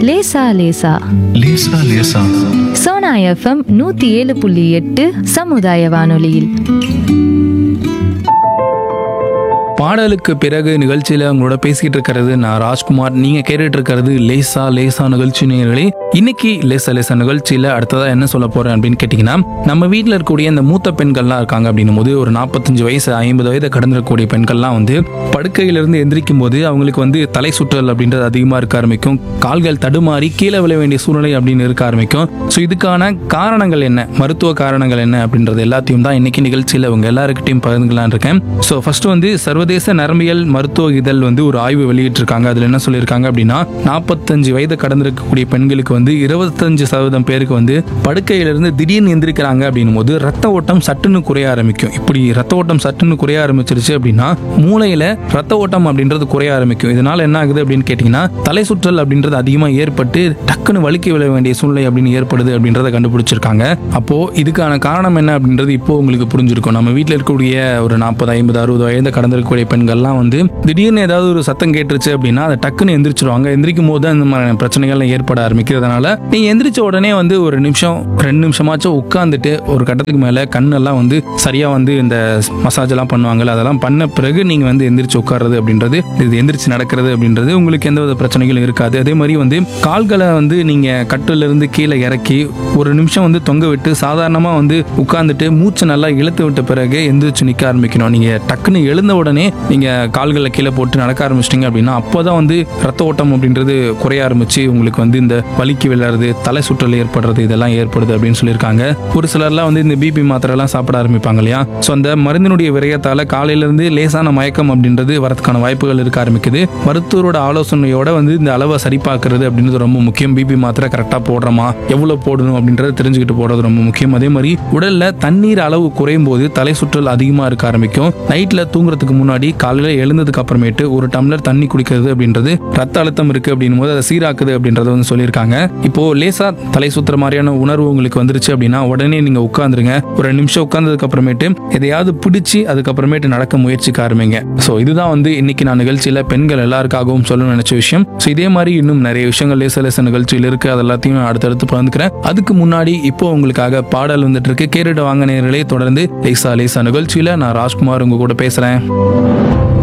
லேசா லேசா லேசா லேசா சோனா எஃப்எம் நூத்தி ஏழு புள்ளி எட்டு சமுதாய வானொலியில் பாடலுக்கு பிறகு நிகழ்ச்சியில உங்களோட பேசிக்கிட்டு இருக்கிறது நான் ராஜ்குமார் நீங்க கேட்டுட்டு இருக்கிறது லேசா லேசா நிகழ்ச்சி நேயர்களே இன்னைக்கு லேசா லேசா நிகழ்ச்சியில அடுத்ததா என்ன சொல்ல போறேன் அப்படின்னு கேட்டீங்கன்னா நம்ம வீட்டில் இருக்கக்கூடிய இந்த மூத்த பெண்கள்லாம் இருக்காங்க அப்படின்னும் போது ஒரு நாற்பத்தஞ்சு வயசு ஐம்பது வயதை கடந்திருக்கக்கூடிய பெண்கள்லாம் வந்து படுக்கையிலிருந்து எந்திரிக்கும் போது அவங்களுக்கு வந்து தலை சுற்றல் அப்படின்றது அதிகமாக இருக்க ஆரம்பிக்கும் கால்கள் தடுமாறி கீழே விழ வேண்டிய சூழ்நிலை அப்படின்னு இருக்க ஆரம்பிக்கும் ஸோ இதுக்கான காரணங்கள் என்ன மருத்துவ காரணங்கள் என்ன அப்படின்றது எல்லாத்தையும் தான் இன்னைக்கு நிகழ்ச்சியில் உங்க எல்லாருக்கிட்டையும் பகிர்ந்துக்கலாம்னு இருக்கேன் ஸோ ஃபர்ஸ்ட் வந்து சர்வதேச நரம்பியல் மருத்துவ இதழ் வந்து ஒரு ஆய்வு வெளியிட்டிருக்காங்க அதில் என்ன சொல்லியிருக்காங்க அப்படின்னா நாற்பத்தஞ்சு வயது கடந்திருக்கக்கூடிய பெண்களுக்கு வந்து இருபத்தஞ்சு சதவீதம் பேருக்கு வந்து படுக்கையிலிருந்து திடீர்னு எந்திரிக்கிறாங்க அப்படின்னும் போது ரத்த ஓட்டம் சட்டுன்னு குறைய ஆரம்பிக்கும் இப்படி ரத்த ஓட்டம் சட்டுன்னு குறைய ஆரம்பிச்சிருச்சு அப்படின்னா மூளையில ரத்த ஓட்டம் அப்படின்றது குறைய ஆரம்பிக்கும் இதனால என்ன ஆகுது அப்படின்னு கேட்டிங்கன்னா தலை சுற்றல் அப்படின்றது அதிகமாக ஏற்பட்டு டக்குன்னு வலிக்க விழ வேண்டிய சூழ்நிலை அப்படின்னு ஏற்படுது அப்படின்றத கண்டுபிடிச்சிருக்காங்க அப்போ இதுக்கான காரணம் என்ன அப்படின்றது இப்போ உங்களுக்கு புரிஞ்சிருக்கும் நம்ம வீட்டில் இருக்கக்கூடிய ஒரு நாற்பது ஐம்பது அறுபது வயது கடந்திருக்கக்கூடிய பெண்கள்லாம் வந்து திடீர்னு ஏதாவது ஒரு சத்தம் கேட்டுருச்சு அப்படின்னா அதை டக்குன்னு எந்திரிச்சிருவாங்க எந்திரிக்கும் போது அந்த மாதிரியான பிரச்சனைகள்லாம் ஏற்பட ஆரம்பிக்கிறதுனால நீங்க எந்திரிச்ச உடனே வந்து ஒரு நிமிஷம் ரெண்டு நிமிஷமாச்சும் உட்காந்துட்டு ஒரு கட்டத்துக்கு மேல கண்ணெல்லாம் வந்து சரியா வந்து இந்த மசாஜ் எல்லாம் பண்ணுவாங்கல்ல அதெல்லாம் பண்ண பிறகு நீங்க வந்து எந்திரிச்சு உட்கார்றது அப்படின்றது இது எந்திரிச்சு நடக்கிறது அப்படின்றது உங்களுக்கு எந்த வித பிரச்சனைகளும் இருக்காது அதே மாதிரி வந்து கால்களை வந்து நீங்க கட்டில இருந்து கீழே இறக்கி ஒரு நிமிஷம் வந்து தொங்க விட்டு சாதாரணமா வந்து உட்கார்ந்துட்டு மூச்சு நல்லா இழுத்து விட்ட பிறகு எந்திரிச்சு நிக்க ஆரம்பிக்கணும் நீங்க டக்குன்னு எழுந்த உடனே நீங்க கால்களை கீழே போட்டு நடக்க ஆரம்பிச்சிட்டீங்க அப்படின்னா அப்போதான் வந்து ரத்த ஓட்டம் அப்படின்றது குறைய ஆரம்பிச்சு உங்களுக்கு வந்து இந்த வலிக்கு விழுறது தலை சுற்றல் ஏற்படுறது இதெல்லாம் ஏற்படுது அப்படின்னு சொல்லியிருக்காங்க ஒரு சிலர்லாம் வந்து இந்த பிபி மாத்திரை எல்லாம் சாப்பிட ஆரம்பிப்பாங்க இல்லையா ஸோ அந்த மருந்தினுடைய விரயத்தால காலையில இருந்து லேசான மயக்கம் அப்படின்றது வரதுக்கான வாய்ப்புகள் இருக்க ஆரம்பிக்குது மருத்துவரோட ஆலோசனையோட வந்து இந்த அளவை சரி பார்க்கறது அப்படின்றது ரொம்ப முக்கியம் பிபி மாத்திரை கரெக்டாக போடுறோமா எவ்வளவு போடணும் அப்படின்றத தெரிஞ்சுக்கிட்டு போடுறது ரொம்ப முக்கியம் அதே மாதிரி உடல்ல தண்ணீர் அளவு குறையும் போது தலை சுற்றல் அதிகமா இருக்க ஆரம்பிக்கும் நைட்ல தூங்குறதுக்கு முன்னாடி காலையில எழுந்ததுக்கு அப்புறமேட்டு ஒரு டம்ளர் தண்ணி குடிக்கிறது அப்படின்றது ரத்த அழுத்தம் இருக்கு அப்படின்னும் போது அதை சீராக்குது அப்படின்றத வந்து சொல்லியிருக்காங்க இப்போ லேசா தலை சுத்துற மாதிரியான உணர்வு உங்களுக்கு வந்துருச்சு அப்படின்னா உடனே நீங்க உட்காந்துருங்க ஒரு ரெண்டு நிமிஷம் உட்கார்ந்ததுக்கு அப்புறமேட்டு எதையாவது பிடிச்சி அதுக்கப்புறமேட்டு நடக்க முயற்சிக்க ஆரம்பிங்க ஸோ இதுதான் வந்து இன்னைக்கு நான் நிகழ்ச்சியில பெண்கள் எல்லாருக்காகவும் சொல்லணும்னு நினைச்ச விஷயம் ஸோ இதே மாதிரி இன்னும் நிறைய விஷயங்கள் லேச லேச நிகழ்ச்சியில் இருக்கு அது எல்லாத்தையும் நான் அடுத்தடுத்து பகிர்ந்துக்கிறேன் அதுக்கு முன்னாடி இப்போ உங்களுக்காக பாடல் வந்துட்டு இருக்கு கேட்டுட்டு வாங்க நேயர்களே தொடர்ந்து லேசா லேசா நிகழ்ச்சியில நான் ராஜ்குமார் உங்க கூட பேசுறேன்